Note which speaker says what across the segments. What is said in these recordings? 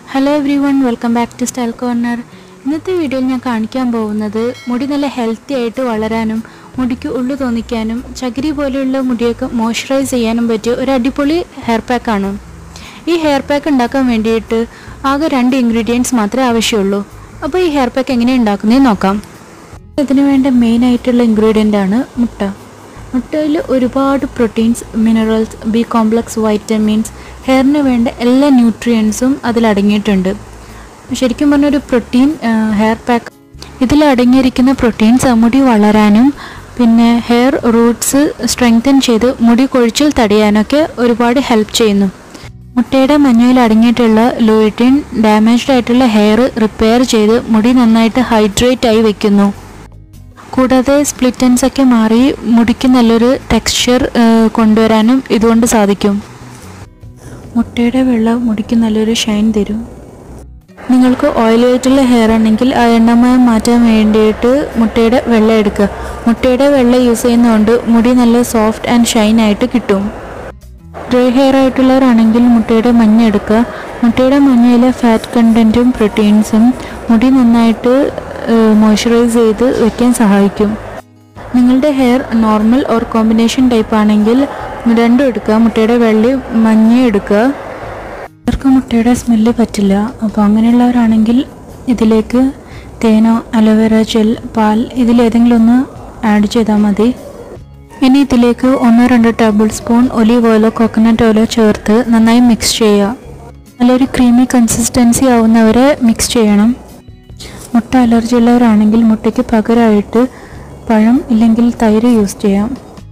Speaker 1: hello everyone welcome back to style corner ഇന്നത്തെ വീഡിയോയിൽ ഞാൻ കാണിക്കാൻ പോകുന്നത് മുടി നല്ല ഹെൽത്തി ആയിട്ട് വളരാനും മുടിക്ക് ഉള്ളു തോന്നിക്കാനും ചകിരി പോലെയുള്ള മുടിയൊക്കെ മോയ്സ്ചറൈസ് ചെയ്യാനും പറ്റിയ ഒരു അടിപൊളി ഹെയർ പാക്കാണ് ഈ ഹെയർ പാക്ക് ഉണ്ടാക്കാൻ വേണ്ടിയിട്ട് ആകെ രണ്ട് ഇൻഗ്രീഡിയൻസ് മാത്രമേ ആവശ്യമുള്ളൂ അപ്പോൾ ഈ ഹെയർ പാക്ക് എങ്ങനെ ഉണ്ടാക്കുന്നതെന്ന് നോക്കാം ഇതിന് വേണ്ട മെയിൻ ആയിട്ടുള്ള ഇൻഗ്രീഡിയൻ്റ് ആണ് മുട്ട മുട്ടയിൽ ഒരുപാട് proteins minerals B complex vitamins ഹെയറിന് വേണ്ട എല്ലാ ന്യൂട്രിയൻസും അതിലടങ്ങിയിട്ടുണ്ട് ശരിക്കും പറഞ്ഞ ഒരു പ്രോട്ടീൻ ഹെയർ പാക്ക് ഇതിൽ അടങ്ങിയിരിക്കുന്ന പ്രോട്ടീൻസ് മുടി വളരാനും പിന്നെ ഹെയർ റൂട്ട്സ് സ്ട്രെങ്തൻ ചെയ്ത് മുടി കൊഴിച്ചിൽ തടയാനൊക്കെ ഒരുപാട് ഹെൽപ്പ് ചെയ്യുന്നു മുട്ടയുടെ മഞ്ഞയിൽ അടങ്ങിയിട്ടുള്ള ലൂയിറ്റിൻ ഡാമേജ്ഡ് ആയിട്ടുള്ള ഹെയർ റിപ്പയർ ചെയ്ത് മുടി നന്നായിട്ട് ഹൈഡ്രേറ്റ് ആയി വെക്കുന്നു കൂടാതെ സ്പ്ലിറ്റൻസ് ഒക്കെ മാറി മുടിക്ക് നല്ലൊരു ടെക്സ്ചർ കൊണ്ടുവരാനും ഇതുകൊണ്ട് സാധിക്കും മുട്ടയുടെ വെള്ള മുടിക്ക് നല്ലൊരു ഷൈൻ തരും നിങ്ങൾക്ക് ഓയിൽ ആയിട്ടുള്ള ഹെയർ ആണെങ്കിൽ ആ എണ്ണമയം മാറ്റാൻ വേണ്ടിയിട്ട് മുട്ടയുടെ വെള്ള എടുക്കുക മുട്ടയുടെ വെള്ള യൂസ് ചെയ്യുന്നതുകൊണ്ട് മുടി നല്ല സോഫ്റ്റ് ആൻഡ് ഷൈൻ ആയിട്ട് കിട്ടും ഡ്രൈ ഹെയർ ആയിട്ടുള്ളവരാണെങ്കിൽ മുട്ടയുടെ മഞ്ഞ എടുക്കുക മുട്ടയുടെ മഞ്ഞയിലെ ഫാറ്റ് കണ്ടൻറ്റും പ്രോട്ടീൻസും മുടി നന്നായിട്ട് മോയ്സ്ചറൈസ് ചെയ്ത് വെക്കാൻ സഹായിക്കും നിങ്ങളുടെ hair normal or combination type ആണെങ്കിൽ രണ്ടും എടുക്കുക മുട്ടയുടെ വെള്ളയും മഞ്ഞയും എടുക്കുക ചിലർക്ക് മുട്ടയുടെ സ്മെല്ല് പറ്റില്ല അപ്പോൾ അങ്ങനെയുള്ളവരാണെങ്കിൽ ഇതിലേക്ക് തേനോ അലോവേര ജെൽ പാൽ ഇതിലേതെങ്കിലും ഒന്ന് ആഡ് ചെയ്താൽ മതി ഇനി ഇതിലേക്ക് ഒന്നോ രണ്ടോ ടേബിൾ സ്പൂൺ ഒലീവ് ഓയിലോ കോക്കനട്ട് ഓയിലോ ചേർത്ത് നന്നായി മിക്സ് ചെയ്യുക നല്ലൊരു ക്രീമി കൺസിസ്റ്റൻസി ആവുന്നവരെ മിക്സ് ചെയ്യണം മുട്ട അലർജി ഉള്ളവരാണെങ്കിൽ മുട്ടയ്ക്ക് പകരമായിട്ട് പഴം ഇല്ലെങ്കിൽ തൈര് യൂസ് ചെയ്യാം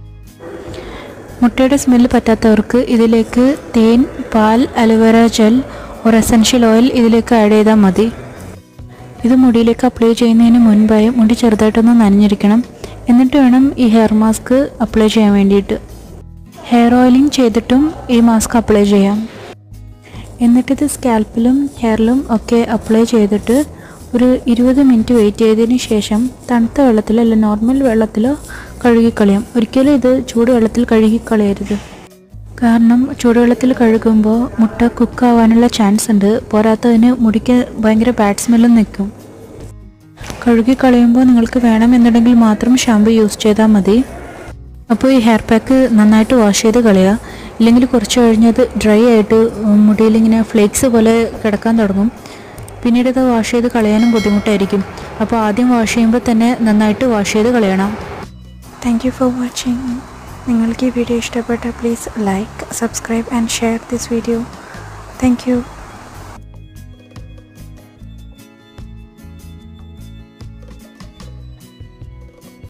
Speaker 1: മുട്ടയുടെ സ്മെല്ല് പറ്റാത്തവർക്ക് ഇതിലേക്ക് തേൻ പാൽ അലോവേര ജെൽ ഒരു എസൻഷ്യൽ ഓയിൽ ഇതിലേക്ക് ആഡ് ചെയ്താൽ മതി ഇത് മുടിയിലേക്ക് അപ്ലൈ ചെയ്യുന്നതിന് മുൻപായി മുടി ചെറുതായിട്ടൊന്ന് നനഞ്ഞിരിക്കണം എന്നിട്ട് വേണം ഈ ഹെയർ മാസ്ക് അപ്ലൈ ചെയ്യാൻ വേണ്ടിയിട്ട് ഹെയർ ഓയിലിംഗ് ചെയ്തിട്ടും ഈ മാസ്ക് അപ്ലൈ ചെയ്യാം എന്നിട്ടിത് സ്കാൽപ്പിലും ഹെയറിലും ഒക്കെ അപ്ലൈ ചെയ്തിട്ട് ഒരു ഇരുപത് മിനിറ്റ് വെയിറ്റ് ചെയ്തതിന് ശേഷം തണുത്ത വെള്ളത്തിലോ അല്ല നോർമൽ വെള്ളത്തിലോ കഴുകിക്കളയാം ഒരിക്കലും ഇത് ചൂടുവെള്ളത്തിൽ കഴുകിക്കളയരുത് കാരണം ചൂടുവെള്ളത്തിൽ കഴുകുമ്പോൾ മുട്ട കുക്കാവാനുള്ള ചാൻസ് ഉണ്ട് പോരാത്തതിന് മുടിക്ക് ഭയങ്കര ബാഡ് സ്മെല്ലും നിൽക്കും കഴുകിക്കളയുമ്പോൾ നിങ്ങൾക്ക് വേണമെന്നുണ്ടെങ്കിൽ മാത്രം ഷാമ്പു യൂസ് ചെയ്താൽ മതി അപ്പോൾ ഈ ഹെയർ പാക്ക് നന്നായിട്ട് വാഷ് ചെയ്ത് കളയുക ഇല്ലെങ്കിൽ കുറച്ച് കഴിഞ്ഞത് ഡ്രൈ ആയിട്ട് മുടിയിലിങ്ങനെ ഫ്ലേക്സ് പോലെ കിടക്കാൻ തുടങ്ങും പിന്നീട് ഇത് വാഷ് ചെയ്ത് കളയാനും ബുദ്ധിമുട്ടായിരിക്കും അപ്പോൾ ആദ്യം വാഷ് ചെയ്യുമ്പോൾ തന്നെ നന്നായിട്ട് വാഷ് ചെയ്ത് കളയണം
Speaker 2: താങ്ക് യു ഫോർ വാച്ചിങ് നിങ്ങൾക്ക് ഈ വീഡിയോ ഇഷ്ടപ്പെട്ട please like subscribe and share this video thank U